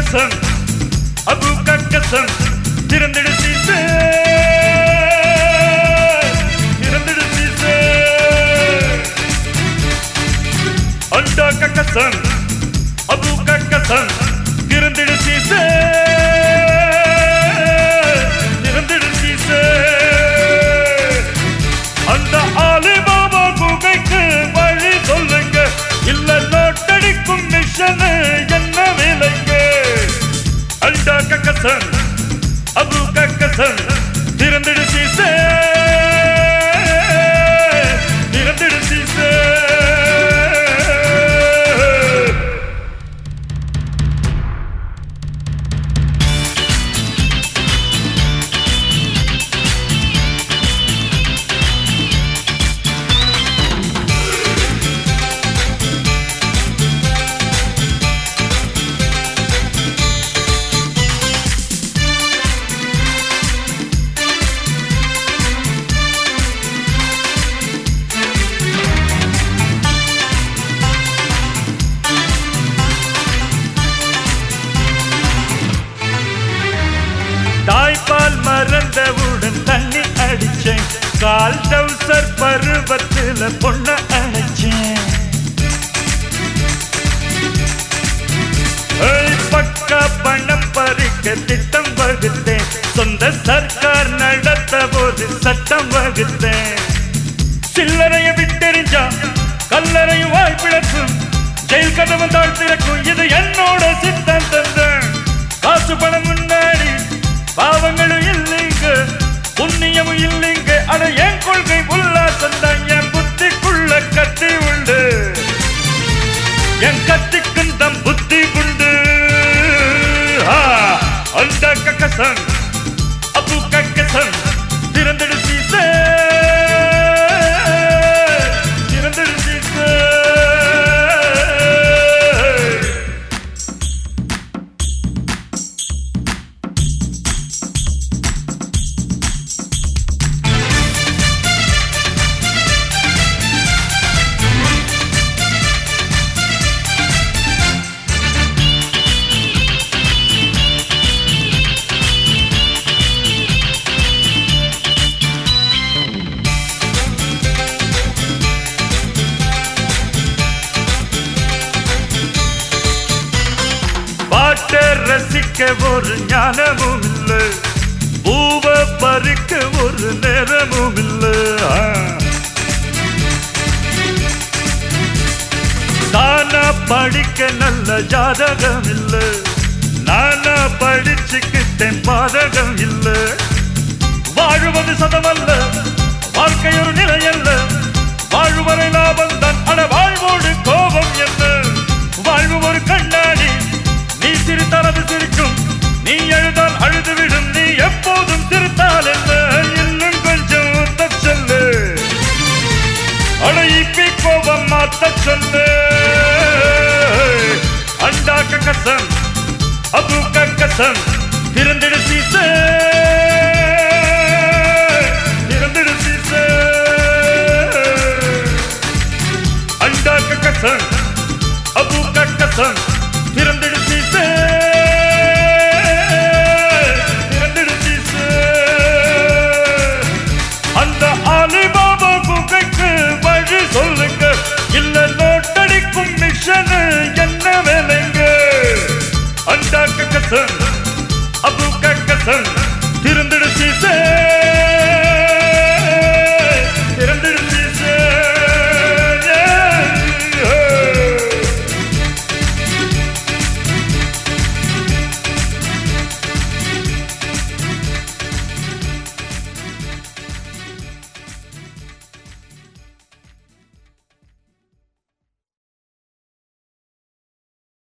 கசன் அபு கசன் திறந்திடு சீசே திறந்திடு சீசே அண்டா கக்கசன் அபு கக்கசன் திறந்திடு சீசே திறந்திடு சீசே அந்த ஆலிபாபா குகைக்கு வழி சொல்லுங்க இல்ல நோட்டடிக்கும் மிஷனு என்ன விலைங்க அண்டா கக்கசன் அபு கக்கசன் திறந்திடு சீசே திறந்திடு சீசே தாய்ப்பால் மறந்தவுடன் தண்ணி அடிச்சேன் கால் டவுசர் பருவத்துல பொண்ண அணைச்சேன் ஏய், பக்கா பணம் பறிக்க திட்டம் வகுத்தேன் சொந்த சர்க்கார் நடத்த போது சட்டம் வகுத்தேன் சில்லறைய விட்டெறிஞ்சா கல்லறையும் வாய்ப்பிழக்கும் ஜெயில் கதவன் தாழ் திறக்கும் இது என்னோட சித்தாந்தம் காசு பணம் முன்னாடி பாவங்களும் இல்லைங்க புண்ணியமும் இல்லைங்க அட என் கொள்கை உல்லாசம் தான் என் புத்திக்குள்ள கத்தி உண்டு என் கத்திக்கும் தம் புத்தி உண்டு ஆ, அந்த கக்கசன் அப்பு கக்கசன் திறந்தெடு சீசே திறந்தெடு சீசே பாட்டை ரசிக்க ஒரு ஞானமும் இல்ல பூவ பறிக்க ஒரு நேரமும் இல்ல ஆ. தானா படிக்க நல்ல ஜாதகம் இல்ல நானா படிச்சுக்கிட்டேன் பாதகம் இல்ல வாழுவது சதமல்ல வாழ்க்கை ஒரு நிலை அல்ல வாழ்வரை லாபம் தான் அட வாழ்வோடு கோபம் என்ன வாழ்வு ஒரு கண்ணாடி நீ சிரித்தால் அது சிரிக்கும் நீ எழுதால் அழுதுவிடும் நீ எப்போதும் சிரித்தால் என்ன இன்னும் கொஞ்சம் ஊத்தச் சொல்லு அட இப்பி கோபம் மாத்த சொல்லு அண்டா கக்கசன் அபு கக்கசன் திறந்திடு சீசே திறந்திடு சீசே அண்டா கக்கசன் அபு கக்கசன் திறந்திடு சீசே திறந்திடு சீசே அந்த அலிபாபா குகைக்கு வழி சொல்லுங்க இல்ல நோட்டடிக்கும் மிஷனு என்ன வேலைங்க அந்த கக்கசன் அபு கக்கசன் திருந்திடு சீசே